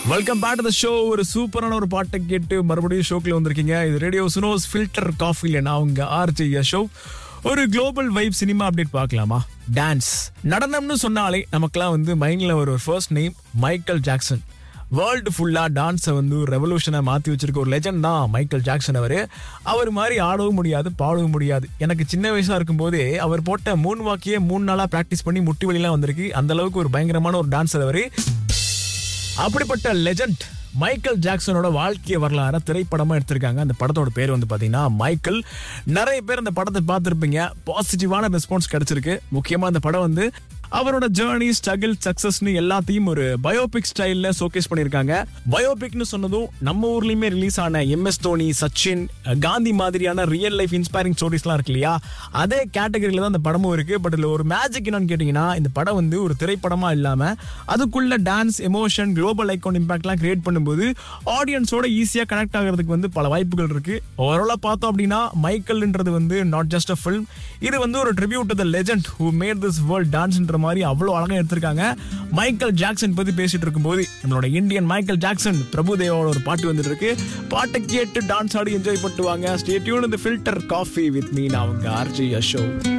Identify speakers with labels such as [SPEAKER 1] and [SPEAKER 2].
[SPEAKER 1] welcome back to the show ஒரு சூப்பரான ஒரு பாட்டை கேட்டு மறுபடியும் ஷோக்குள்ள வந்திருக்கீங்க இது ரேடியோ சுனோஸ் ஃபில்டர் காஃபில நான் உங்க ஆர்ஜி ஷோ ஒரு குளோபல் வைப் சினிமா அப்டேட் பார்க்கலாமா டான்ஸ் நடனம்னு சொன்னாலே நமக்கெல்லாம் வந்து மைண்ட்ல ஒரு first name Michael Jackson world ஃபுல்லா டான்ஸை வந்து ரெவல்யூஷனை மாற்றி வச்சிருக்க ஒரு லெஜண்ட் தான் மைக்கேல் ஜாக்சன் அவர் அவர் மாதிரி ஆடவும் முடியாது பாடவும் முடியாது எனக்கு சின்ன வயசா இருக்கும்போதே அவர் போட்ட மூணு வாக்கியே மூணு நாளாக ப்ராக்டிஸ் பண்ணி முட்டி வழிலாம் வந்திருக்கு அந்த அளவுக்கு ஒரு பயங்கரமான ஒரு டான்ஸர் அவர் அப்படிப்பட்ட லெஜண்ட் மைக்கேல் ஜாக்சனோட வாழ்க்கை வரலாறு திரைப்படமா எடுத்திருக்காங்க அந்த படத்தோட பேர் வந்து பாத்தீங்கன்னா மைக்கேல் நிறைய பேர் அந்த படத்தை பார்த்துருப்பீங்க பாசிட்டிவான ரெஸ்பான்ஸ் கிடைச்சிருக்கு முக்கியமா அந்த படம் வந்து அவரோட ஜேர்னி ஸ்ட்ரகிள் சக்சஸ்னு எல்லாத்தையும் ஒரு பயோபிக் ஸ்டைல்ல ஷோகேஸ் பண்ணியிருக்காங்க பயோபிக்னு சொன்னதும் நம்ம ஊர்லயுமே ரிலீஸ் ஆன எம்எஸ் தோனி சச்சின் காந்தி மாதிரியான ரியல் லைஃப் இன்ஸ்பைரிங் ஸ்டோரிஸ்லாம் இருக்கு இல்லையா அதே கேட்டகரியில தான் அந்த படமும் இருக்கு பட் இதுல ஒரு மேஜிக் என்னன்னு கேட்டீங்கன்னா இந்த படம் வந்து ஒரு திரைப்படமா இல்லாம அதுக்குள்ள டான்ஸ் எமோஷன் குளோபல் ஐகான் இம்பாக்ட்லாம் கிரியேட் பண்ணும்போது ஆடியன்ஸோட ஈஸியா கனெக்ட் ஆகிறதுக்கு வந்து பல வாய்ப்புகள் இருக்கு ஓவராலா பார்த்தோம் அப்படின்னா மைக்கேல்ன்றது வந்து நாட் ஜஸ்ட் அ ஃபில்ம் இது வந்து ஒரு tribute to the legend who made this world டான்ஸ்ன்ற மாதிரி அவ்வளோ அழகா எடுத்திருக்காங்க மைக்கேல் ஜாக்சன் பத்தி பேசிட்டு இருக்கும்போது நம்மளோட இந்தியன் மைக்கேல் ஜாக்சன் பிரபுதேவோட ஒரு பாட்டு வந்துட்டு இருக்கு பாட்டை கேட்டு டான்ஸ் ஆடி என்ஜாய் பண்ணிட்டு வாங்க ஸ்டே டியூன் இந்த ஃபில்டர் காஃபி வித் மீ நான் அவங்க ஆர்ஜி ஷோ